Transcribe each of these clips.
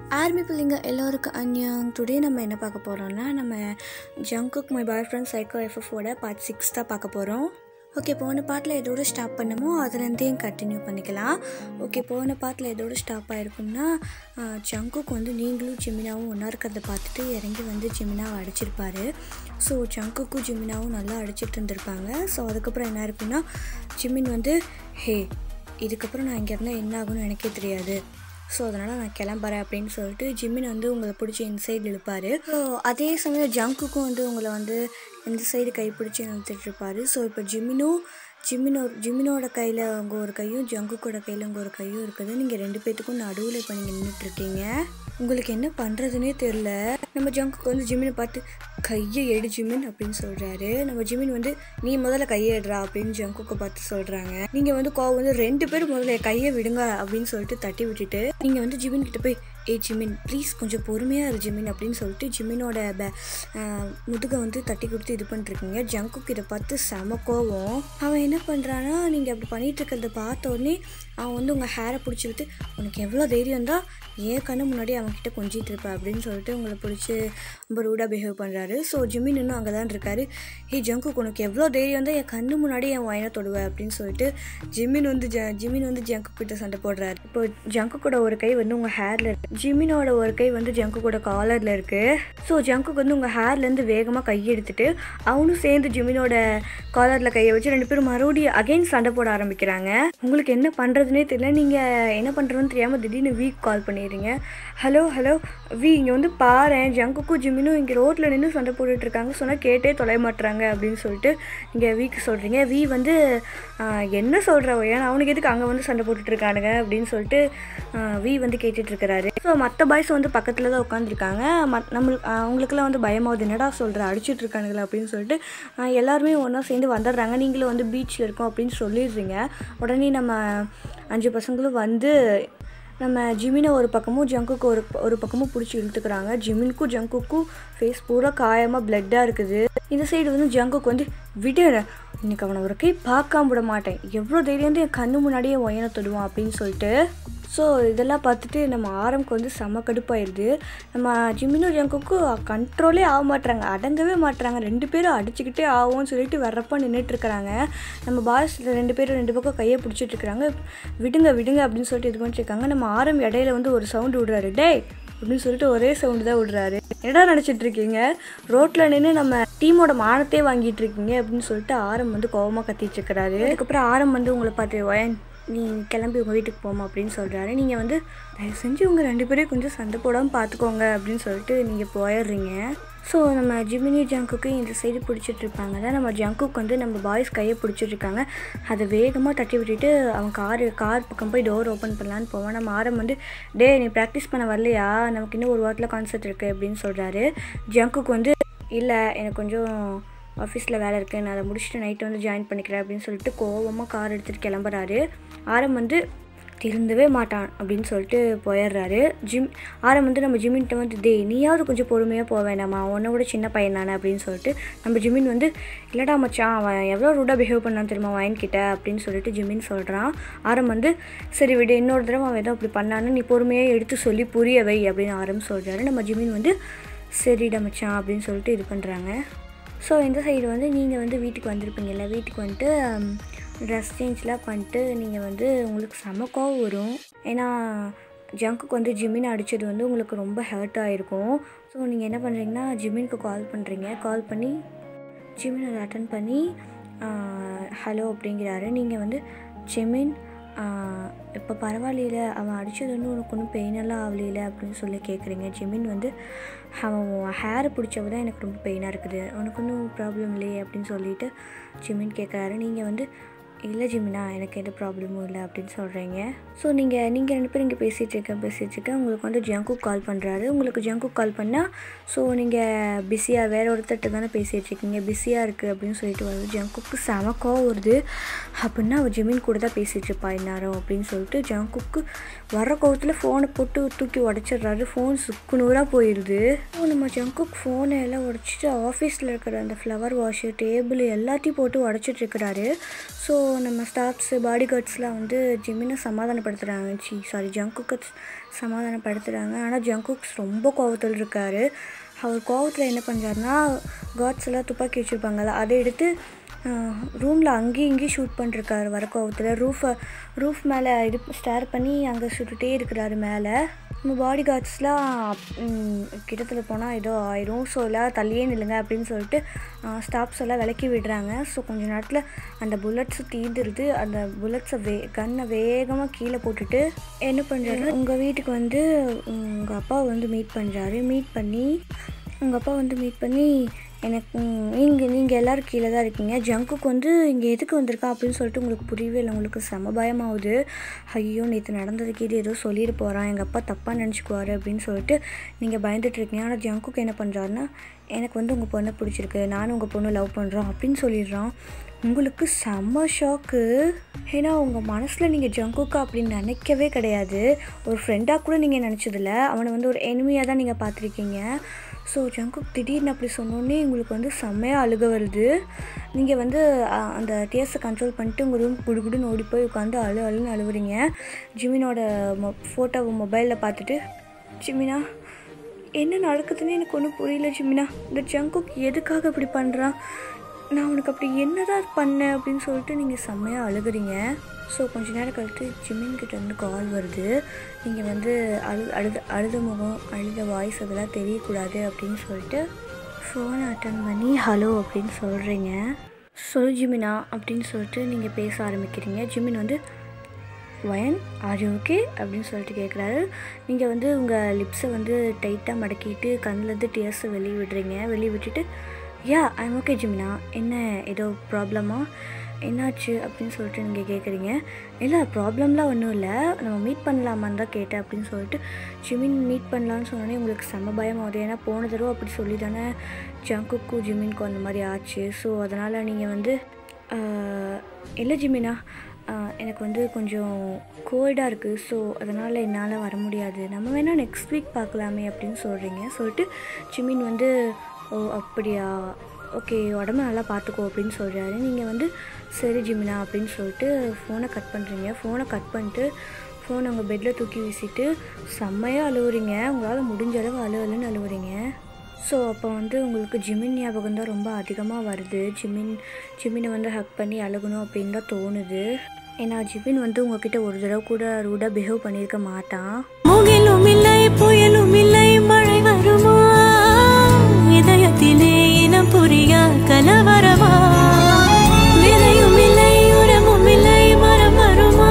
army பிள்ளைங்க எல்லோருக்கும் அந்நியம் today நம்ம என்ன பார்க்க போகிறோம்னா நம்ம Jungkook my boyfriend psycho எஃப்எஃபோட பார்ட் சிக்ஸ் தான் பார்க்க போகிறோம் ஓகே போன பாட்டில் எதோட ஸ்டாப் பண்ணமோ அதுலேருந்தே கண்டினியூ பண்ணிக்கலாம் ஓகே போன பாட்டில் எதோட ஸ்டாப் ஆகிருக்கும்னா ஜங்குக்கு வந்து நீங்களும் ஜிமினாவும் ஒன்றா இருக்கிறத பார்த்துட்டு இறங்கி வந்து ஜிமினாவை அடிச்சிருப்பாரு ஸோ ஜங்குக்கும் ஜிமினாவும் நல்லா அடிச்சிட்டு இருந்திருப்பாங்க ஸோ அதுக்கப்புறம் என்ன இருக்குன்னா ஜிமின் வந்து ஹே இதுக்கப்புறம் நான் இங்கே இருந்தால் என்ன ஆகும்னு எனக்கே தெரியாது ஸோ அதனால் நான் கிளம்புறேன் அப்படின்னு சொல்லிட்டு ஜிம்மின் வந்து உங்களை பிடிச்சி இந்த சைடு இழுப்பார் ஸோ அதே சமயம் ஜங்குக்கும் வந்து உங்களை வந்து இந்த சைடு கை பிடிச்சி இழுத்துட்டு இருப்பாரு ஸோ இப்போ ஜிம்மினும் ஜிம்மினோ ஜிம்மினோட கையில் அங்கே ஒரு கையும் ஜங்குக்கோட கையில் அங்கே ஒரு கையும் இருக்குது நீங்கள் ரெண்டு பேத்துக்கும் நடுவில் இப்போ நீங்கள் நின்றுட்டுருக்கீங்க உங்களுக்கு என்ன பண்ணுறதுனே தெரில நம்ம ஜங்குக்கு வந்து ஜிம்மினை பார்த்து கையை எடு ஜிமின் அப்படின்னு சொல்கிறாரு நம்ம ஜிமின் வந்து நீ முதல்ல கையை எடுறா அப்படின்னு ஜங்குக்கு பார்த்து சொல்கிறாங்க நீங்கள் வந்து கோவம் வந்து ரெண்டு பேரும் முதல்ல கையை விடுங்க அப்படின்னு சொல்லிட்டு தட்டி விட்டுட்டு நீங்கள் வந்து ஜிமின் கிட்ட போய் ஏ ஜிமின் ப்ளீஸ் கொஞ்சம் பொறுமையாக இரு ஜிமின் அப்படின்னு சொல்லிட்டு ஜிமினோட பே முதுகை வந்து தட்டி கொடுத்து இது பண்ணிருக்கீங்க ஜங்குக்கு இதை பார்த்து செம கோவம் அவன் என்ன பண்ணுறான்னா நீங்கள் அப்படி பண்ணிட்டு இருக்கிறத பார்த்த உடனே அவன் வந்து உங்கள் ஹேரை பிடிச்சி விட்டு உனக்கு எவ்வளோ தைரியம் தான் ஏன் கண்ணு முன்னாடி அவன்கிட்ட கொஞ்சிட்டு இருப்ப அப்படின்னு சொல்லிட்டு உங்களை பிடிச்சி ரொம்ப ரூடாக பிஹேவ் பண்ணுறாரு ஸோ ஜிமின் இன்னும் அங்கே தான் இருக்காரு ஹே ஜங்குக்கு உனக்கு எவ்வளோ தைரியம் தான் என் கண்ணு முன்னாடி என் வயனை தொடுவேன் அப்படின்னு சொல்லிட்டு ஜிமின் வந்து ஜ ஜிமின் வந்து ஜங்கு கிட்ட சண்டை போடுறாரு இப்போ ஜங்கு கூட ஒரு கை வந்து உங்கள் ஹேரில் இருக்கு ஜிமினோட ஒரு கை வந்து ஜங்கு கூட காலரில் இருக்குது ஸோ ஜங்குக்கு வந்து உங்கள் ஹேர்லேருந்து வேகமாக கை எடுத்துட்டு அவனும் சேர்ந்து ஜிமினோட காலரில் கையை வச்சு ரெண்டு பேரும் மறுபடியும் அகைன் சண்டை போட ஆரம்பிக்கிறாங்க உங்களுக்கு என்ன பண்ணுறதுனே தெரியல நீங்கள் என்ன பண்ணுறதுன்னு தெரியாமல் திடீர்னு வீக் கால் பண்ணிடுறீங்க ஹலோ ஹலோ வி இங்கே வந்து பாரு ஜங்குக்கும் ஜிமினும் இங்கே ரோட்டில் நின்று சண்டை போட்டுட்டு இருக்காங்க சொன்னால் கேட்டே தொலைய மாட்டுறாங்க அப்படின்னு சொல்லிட்டு இங்கே வீக்கு சொல்கிறீங்க வி வந்து ஆஹ், என்ன சொல்கிற ஏன்னா அவனுக்கு எதுக்கு அங்கே வந்து சண்டை போட்டுட்டு இருக்கானுங்க அப்படின்னு சொல்லிட்டு ஆஹ், வி வந்து கேட்டுட்டு இருக்கிறாரு ஸோ மற்ற பாய்ஸ் வந்து பக்கத்தில் தான் உட்காந்துருக்காங்க மத் நம்மளுக்கு அவங்களுக்குலாம் வந்து பயமாவது என்னடா சொல்கிற அடிச்சிட்டு இருக்கானுங்களா அப்படின்னு சொல்லிட்டு ஆஹ், எல்லாருமே ஒன்றா சேர்ந்து வந்துடுறாங்க நீங்களும் வந்து பீச்சில் இருக்கோம் அப்படின்னு சொல்லிடுறீங்க உடனே நம்ம அஞ்சு பசங்களும் வந்து நம்ம ஜிமினை ஒரு பக்கமும் ஜங்குக்கு ஒரு ஒரு பக்கமும் பிடிச்சி இழுத்துக்கிறாங்க ஜிமினுக்கும் ஜங்குக்கும் ஃபேஸ் பூரா காயமாக பிளட்டாக இருக்குது இந்த சைடு வந்து ஜங்குக்கு வந்து விடு இன்னைக்கு அவனை ஒரு கை பார்க்காம விட மாட்டேன் எவ்வளோ தைரியம் வந்து என் கண்ணு முன்னாடியே ஒயனை தொடுவான் அப்படின்னு சொல்லிட்டு ஸோ இதெல்லாம் பார்த்துட்டு நம்ம ஆரம்க்கு வந்து செம கடுப்பாயிருது நம்ம ஜிமினோ ஜங்குக்கும் கண்ட்ரோலே ஆக மாட்றாங்க அடங்கவே மாட்றாங்க ரெண்டு பேரும் அடிச்சுக்கிட்டே ஆகும்னு சொல்லிட்டு வர்றப்ப நின்றுட்டு இருக்கிறாங்க நம்ம பாய்ஸ் ரெண்டு பேரும் ரெண்டு பக்கம் கையை பிடிச்சிட்டு இருக்கிறாங்க விடுங்க விடுங்க அப்படின்னு சொல்லிட்டு இது பண்ணிட்டு இருக்காங்க நம்ம ஆரம் இடையில வந்து ஒரு சவுண்டு விடுறாரு டேய் அப்படின்னு சொல்லிட்டு ஒரே சவுண்டு தான் விடுறாரு என்னடா நினச்சிட்டு இருக்கீங்க ரோட்டில் நின்று நம்ம டீமோட மானத்தே வாங்கிட்டு இருக்கீங்க அப்படின்னு சொல்லிட்டு ஆரம் வந்து கோவமாக கத்திட்டு இருக்கிறாரு அதுக்கப்புறம் ஆரம் வந்து உங்களை பார்த்து ஒயன் நீ கிளம்பி உங்கள் வீட்டுக்கு போமா அப்படின்னு சொல்கிறாரு நீங்கள் வந்து தயவு செஞ்சு உங்கள் ரெண்டு பேரையும் கொஞ்சம் சண்டை போடாமல் பார்த்துக்கோங்க அப்படின்னு சொல்லிட்டு நீங்கள் போயிடுறீங்க ஸோ நம்ம ஜிமினி ஜங்குக்கு இந்த சைடு பிடிச்சிட்டு இருப்பாங்கல்ல நம்ம ஜங்குக்கு வந்து நம்ம பாய்ஸ் கையை பிடிச்சிட்டு இருக்காங்க அதை வேகமாக தட்டி விட்டுட்டு அவன் கார் கார் பக்கம் போய் டோர் ஓப்பன் பண்ணலான்னு போவான் நம்ம ஆரம் வந்து டே நீ ப்ராக்டிஸ் பண்ண வரலையா நமக்கு இன்னும் ஒரு வாரத்தில் கான்சர்ட் இருக்குது அப்படின்னு சொல்கிறாரு ஜங்குக்கு வந்து இல்லை எனக்கு கொஞ்சம் ஆஃபீஸில் வேலை இருக்குது நான் அதை முடிச்சுட்டு நைட்டு வந்து ஜாயின் பண்ணிக்கிறேன் அப்படின்னு சொல்லிட்டு கோவமாக கார் எடுத்துகிட்டு கிளம்புறாரு ஆரம் வந்து திருந்தவே மாட்டான் அப்படின்னு சொல்லிட்டு போயிடுறாரு ஜிம் ஆரம் வந்து நம்ம ஜிமின்கிட்ட வந்து டே நீயாவது கொஞ்சம் பொறுமையாக போக வேணாமா உன்னை விட சின்ன பையன் தானே அப்படின்னு சொல்லிட்டு நம்ம ஜிமின் வந்து இல்லடா மச்சான் அவன் எவ்வளோ ரூடாக பிஹேவ் பண்ணான்னு தெரியுமா வயன் கிட்ட அப்படின்னு சொல்லிட்டு ஜிமின் சொல்கிறான் ஆரம் வந்து சரி விடு இன்னொரு தடவை அவன் ஏதோ அப்படி பண்ணான்னு நீ பொறுமையாக எடுத்து சொல்லி புரிய வை அப்படின்னு ஆரம் சொல்கிறாரு நம்ம ஜிமின் வந்து சரிடா மச்சான் அப்படின்னு சொல்லிட்டு இது பண்ணுறாங்க ஸோ இந்த சைடு வந்து நீங்கள் வந்து வீட்டுக்கு வந்திருப்பீங்கல்ல வீட்டுக்கு வந்துட்டு ட்ரெஸ் சேஞ்ச்லாம் பண்ணிட்டு நீங்கள் வந்து உங்களுக்கு செம கோவம் வரும் ஏன்னா ஜங்குக்கு வந்து ஜிமின் அடித்தது வந்து உங்களுக்கு ரொம்ப ஹர்ட் ஆகிருக்கும் ஸோ நீங்கள் என்ன பண்ணுறீங்கன்னா ஜிமினுக்கு கால் பண்ணுறீங்க கால் பண்ணி ஜிமின் அதை அட்டன் பண்ணி ஹலோ அப்படிங்கிறாரு நீங்கள் வந்து ஜிமின் இப்போ பரவாயில்லையில அவன் அடித்தது வந்து உனக்கு ஒன்றும் பெயினெல்லாம் ஆகலையில அப்படின்னு சொல்லி கேட்குறீங்க ஜிமின் வந்து அவன் ஹேரை பிடிச்சவ தான் எனக்கு ரொம்ப பெயினாக இருக்குது உனக்கு ஒன்றும் ப்ராப்ளம் இல்லையே அப்படின்னு சொல்லிட்டு ஜிமின் கேட்குறாரு நீங்கள் வந்து இல்லை ஜிமினா எனக்கு எந்த ப்ராப்ளமும் இல்லை அப்படின்னு சொல்கிறீங்க ஸோ நீங்கள் நீங்கள் ரெண்டு பேரும் இங்கே பேசிகிட்டு இருக்க பேசிகிட்டு இருக்க உங்களுக்கு வந்து ஜங்கு கால் பண்ணுறாரு உங்களுக்கு ஜங்கு கால் பண்ணால் ஸோ நீங்கள் பிஸியாக வேற ஒருத்தர்கிட்ட தானே பேசிகிட்டு இருக்கீங்க பிஸியாக இருக்குது அப்படின்னு சொல்லிட்டு வருது ஜங்குக்கு செம கோவம் வருது அப்படின்னா அவள் ஜிமின் கூட தான் பேசிகிட்டு இருப்பா இந்நேரம் அப்படின்னு சொல்லிட்டு ஜங்குக்கு வர கோவத்தில் ஃபோனை போட்டு தூக்கி உடச்சிடுறாரு ஃபோன் சுக்கு நூறாக போயிடுது ஸோ நம்ம ஜங்குக்கு ஃபோனை எல்லாம் உடச்சிட்டு ஆஃபீஸில் இருக்கிற அந்த ஃப்ளவர் வாஷு டேபிள் எல்லாத்தையும் போட்டு உடச்சிட்டு இருக்கிறாரு ஸோ நம்ம ஸ்டாஃப்ஸு பாடி கார்ட்ஸ்லாம் வந்து ஜிம்மினை சமாதானப்படுத்துகிறாங்க சி சாரி ஜங்குக்கை சமாதானப்படுத்துகிறாங்க ஆனால் ஜங்குக்ஸ் ரொம்ப கோவத்தில் இருக்கார் அவர் கோவத்தில் என்ன பண்ணுறாருனா கார்ட்ஸ் எல்லாம் துப்பாக்கி வச்சுருப்பாங்கல்ல அதை எடுத்து ரூமில் அங்கேயும் இங்கேயும் ஷூட் பண்ணிருக்காரு வர கோவத்தில் ரூஃபை ரூஃப் மேலே இது ஸ்டேர் பண்ணி அங்கே சுட்டுட்டே இருக்கிறாரு மேலே நம்ம பாடி கார்ட்ஸ்லாம் கிட்டத்தில் போனால் ஏதோ ஆயிரும் ஸோ எல்லாம் தள்ளியே நில்லுங்க அப்படின்னு சொல்லிட்டு ஸ்டாப்ஸ் எல்லாம் விலக்கி விடுறாங்க ஸோ கொஞ்ச நேரத்தில் அந்த புல்லட்ஸ் தீந்துருது அந்த புல்லட்ஸை வே கன்னை வேகமாக கீழே போட்டுட்டு என்ன பண்ணுறாரு உங்கள் வீட்டுக்கு வந்து உங்கள் அப்பா வந்து மீட் பண்ணுறாரு மீட் பண்ணி உங்கள் அப்பா வந்து மீட் பண்ணி எனக்கு நீங்கள் நீங்கள் எல்லோரும் கீழே தான் இருக்கீங்க ஜங்குக்கு வந்து இங்கே எதுக்கு வந்திருக்கா அப்படின்னு சொல்லிட்டு உங்களுக்கு புரியவே இல்லை உங்களுக்கு செம பயமாகுது ஐயோ நேற்று நடந்ததுக்கு இது ஏதோ சொல்லிட்டு போகிறான் எங்கள் அப்பா தப்பாக நினச்சிக்குவாரு அப்படின்னு சொல்லிட்டு நீங்கள் பயந்துட்டு இருக்கீங்க ஆனால் ஜங்குக்கு என்ன பண்ணுறாருன்னா எனக்கு வந்து உங்கள் பொண்ணை பிடிச்சிருக்கு நானும் உங்கள் பொண்ணு லவ் பண்ணுறோம் அப்படின்னு சொல்லிடுறான் உங்களுக்கு செம்ம ஷாக்கு ஏன்னா உங்கள் மனசில் நீங்கள் ஜங்குக்கா அப்படின்னு நினைக்கவே கிடையாது ஒரு ஃப்ரெண்டாக கூட நீங்கள் நினச்சதில்ல அவனை வந்து ஒரு எனிமையாக தான் நீங்கள் பார்த்துருக்கீங்க ஸோ ஜங்குக் திடீர்னு அப்படி சொன்னோன்னே உங்களுக்கு வந்து செம்மையாக அழுக வருது நீங்கள் வந்து அந்த டேஸ்ட்டை கண்ட்ரோல் பண்ணிட்டு உங்கள் ரூம் குடுகுடுன்னு ஓடி போய் உட்காந்து அழு அழுன்னு அழுவுறீங்க ஜிமினோட மொ ஃபோட்டோவை மொபைலில் பார்த்துட்டு ஜிமினா என்ன நடக்குதுன்னு எனக்கு ஒன்றும் புரியல ஜிமினா இந்த ஜங்குக் எதுக்காக இப்படி பண்ணுறான் நான் உனக்கு அப்படி என்னதான் பண்ணேன் அப்படின்னு சொல்லிட்டு நீங்கள் செம்மையாக அழுகுறீங்க ஸோ கொஞ்ச நேரம் கழித்து ஜிமின் கிட்ட இருந்து கால் வருது நீங்கள் வந்து அழு அழுத அழுத முகம் அழுத வாய்ஸ் அதெல்லாம் தெரியக்கூடாது அப்படின்னு சொல்லிட்டு ஃபோனை அட்டன் பண்ணி ஹலோ அப்படின்னு சொல்கிறீங்க சொல் ஜிமினா அப்படின்னு சொல்லிட்டு நீங்கள் பேச ஆரம்பிக்கிறீங்க ஜிமின் வந்து வயன் ஆர் ஓகே அப்படின்னு சொல்லிட்டு கேட்குறாரு நீங்கள் வந்து உங்கள் லிப்ஸை வந்து டைட்டாக மடக்கிட்டு கண்ணிலேருந்து டேர்ஸை வெளியே விடுறீங்க வெளியே விட்டுட்டு யா ஐம் ஓகே ஜிமினா என்ன ஏதோ ப்ராப்ளமா என்னாச்சு அப்படின்னு சொல்லிட்டு நீங்கள் கேட்குறீங்க இல்லை ப்ராப்ளம்லாம் ஒன்றும் இல்லை நம்ம மீட் பண்ணலாமான்னு தான் கேட்டேன் அப்படின்னு சொல்லிட்டு ஜிமின் மீட் பண்ணலான்னு சொன்னோன்னே உங்களுக்கு செம்ம பயம் ஆகுது ஏன்னா போன தடவை அப்படி சொல்லி தானே ஜங்குக்கும் ஜிமின்க்கும் அந்த மாதிரி ஆச்சு ஸோ அதனால் நீங்கள் வந்து இல்லை ஜிமினா எனக்கு வந்து கொஞ்சம் கோல்டாக இருக்குது ஸோ அதனால் என்னால் வர முடியாது நம்ம வேணால் நெக்ஸ்ட் வீக் பார்க்கலாமே அப்படின்னு சொல்கிறீங்க சொல்லிட்டு ஜிமின் வந்து ஓ அப்படியா ஓகே உடம்பு நல்லா பார்த்துக்கோ அப்படின்னு சொல்கிறாரு நீங்கள் வந்து சரி ஜிமினா அப்படின்னு சொல்லிட்டு ஃபோனை கட் பண்ணுறீங்க ஃபோனை கட் பண்ணிட்டு ஃபோனை உங்கள் பெட்டில் தூக்கி வீசிட்டு செம்மையாக அழுவுறீங்க உங்களால் முடிஞ்ச அளவு அழு அழுன்னு அழுவுறீங்க ஸோ அப்போ வந்து உங்களுக்கு ஜிமின் ஞாபகம் தான் ரொம்ப அதிகமாக வருது ஜிமின் ஜிமினை வந்து ஹக் பண்ணி அழுகணும் அப்படின்னு தான் தோணுது ஏன்னா ஜிமின் வந்து உங்ககிட்ட ஒரு தடவை கூட ரூடாக பிஹேவ் பண்ணியிருக்க மாட்டான் முகிலும் இல்லை புயலும் இல்லை மழை வருமா இதயத்திலே இனம் புரியா கலவரமா விதையும் இல்லை உரமும் இல்லை மரம் வருமா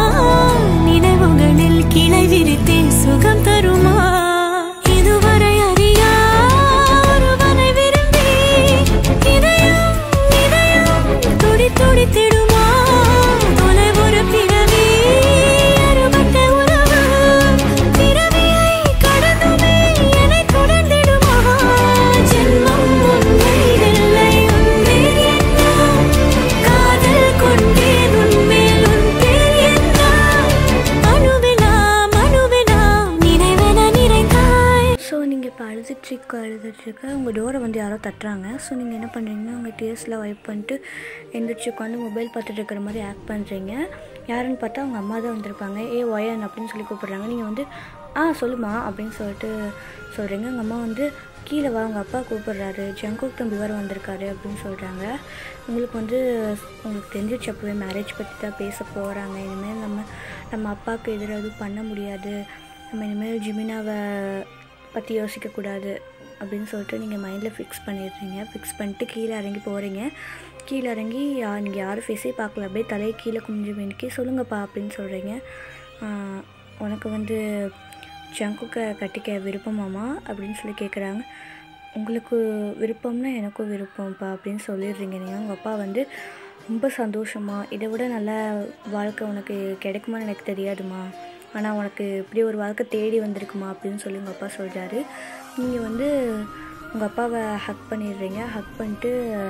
நினைவுகளில் கிளை விரித்தே சுகம் தருமா இதுவரை அறியா ஒருவனை விரும்பி இதயம் இதயம் துடி துடித்திடுமா தொலை ஒரு பிறவி அறுபட்ட உறவு பிறவியை கடந்துமே என்னை தொடர்ந்திடுமா ஜென்மம் உண்மை இல்லை உன்னை எண்ணம் காதல் கொண்டேன் உன்மேல் உன் பேர் எண்ணம் அணுவினாம் அணுவினாம் நினைவென நிறைந்தாய் ஸோ நீங்கள் இப்போ அழுதுட்ருக்க அழுதுட்ருக்க உங்கள் டோரை வந்து யாரோ தட்டுறாங்க ஸோ நீங்கள் என்ன பண்ணுறீங்கன்னா உங்கள் டேஸ்ட்டில் வைப் பண்ணிட்டு எந்திரிச்சு உட்காந்து மொபைல் பார்த்துட்டு இருக்கிற மாதிரி ஆக்ட் பண்ணுறீங்க யாருன்னு பார்த்தா அவங்க அம்மா தான் வந்திருப்பாங்க ஏ ஒயன் அப்படின்னு சொல்லி கூப்பிட்றாங்க நீங்கள் வந்து ஆ சொல்லுமா அப்படின்னு சொல்லிட்டு சொல்கிறீங்க உங்கள் அம்மா வந்து கீழே வா உங்கள் அப்பா கூப்பிட்றாரு ஜங்குக் தம்பி வர வந்திருக்காரு அப்படின்னு சொல்கிறாங்க உங்களுக்கு வந்து உங்களுக்கு தெரிஞ்சிச்சு அப்போவே மேரேஜ் பற்றி தான் பேச போகிறாங்க இனிமேல் நம்ம நம்ம அப்பாவுக்கு எதிராக எதுவும் பண்ண முடியாது நம்ம இனிமேல் ஜிமினாவை பற்றி யோசிக்கக்கூடாது அப்படின்னு சொல்லிட்டு நீங்கள் மைண்டில் ஃபிக்ஸ் பண்ணிடுறீங்க ஃபிக்ஸ் பண்ணிட்டு கீழே இறங்கி போகிறீங்க கீழே இறங்கி யா நீங்கள் யாரும் ஃபேஸே பார்க்கல அப்படியே தலையை கீழே குஞ்சு வேணிக்கி சொல்லுங்கப்பா அப்படின்னு சொல்கிறீங்க ஆஹ், உனக்கு வந்து ஜங்குக்கை கட்டிக்க விருப்பமாமா அப்படின்னு சொல்லி கேட்குறாங்க உங்களுக்கு விருப்பம்னா எனக்கும் விருப்பம்ப்பா அப்படின்னு சொல்லிடுறீங்க நீங்கள் உங்கள் அப்பா வந்து ரொம்ப சந்தோஷமா இதை விட நல்ல வாழ்க்கை உனக்கு கிடைக்குமான்னு எனக்கு தெரியாதுமா ஆனால் உனக்கு இப்படி ஒரு வாழ்க்கை தேடி வந்திருக்குமா அப்படின்னு சொல்லி உங்கள் அப்பா சொல்கிறாரு நீங்கள் வந்து உங்கள் அப்பாவை ஹக் பண்ணிடுறீங்க ஹக் பண்ணிட்டு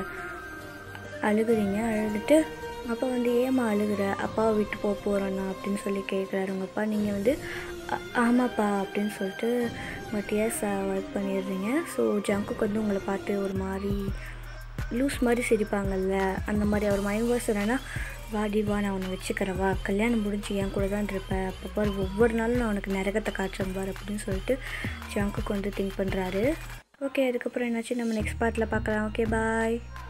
அழுகுறீங்க அழுதுட்டு அப்பா வந்து ஏம்மா அழுகுற அப்பாவை விட்டு போக போகிறோண்ணா அப்படின்னு சொல்லி கேட்குறாரு உங்கள் அப்பா நீங்கள் வந்து "ஆ- ஆமாப்பா அப்படின்னு சொல்லிட்டு உங்கள் டியர்ஸ் ஒர்க் பண்ணிடுறீங்க ஸோ ஜங்குக்கு வந்து உங்களை பார்த்து ஒரு மாதிரி லூஸ் மாதிரி சிரிப்பாங்கல்ல அந்த மாதிரி அவர் மைண்ட் வாய்ஸ் என்னென்னா வாடி வா நான் உன்னை வச்சுக்கிறேன் வா கல்யாணம் முடிஞ்சு என் கூட தான் இருப்பேன் அப்போ பாரு ஒவ்வொரு நாளும் நான் உனக்கு நரகத்தை காட்டுறேன் பாரு அப்படின்னு சொல்லிட்டு ஜங்குக்கு வந்து திங்க் பண்ணுறாரு ஓகே அதுக்கப்புறம் என்னாச்சு நம்ம நெக்ஸ்ட் பார்ட்டில் பார்க்கலாம் ஓகே பாய்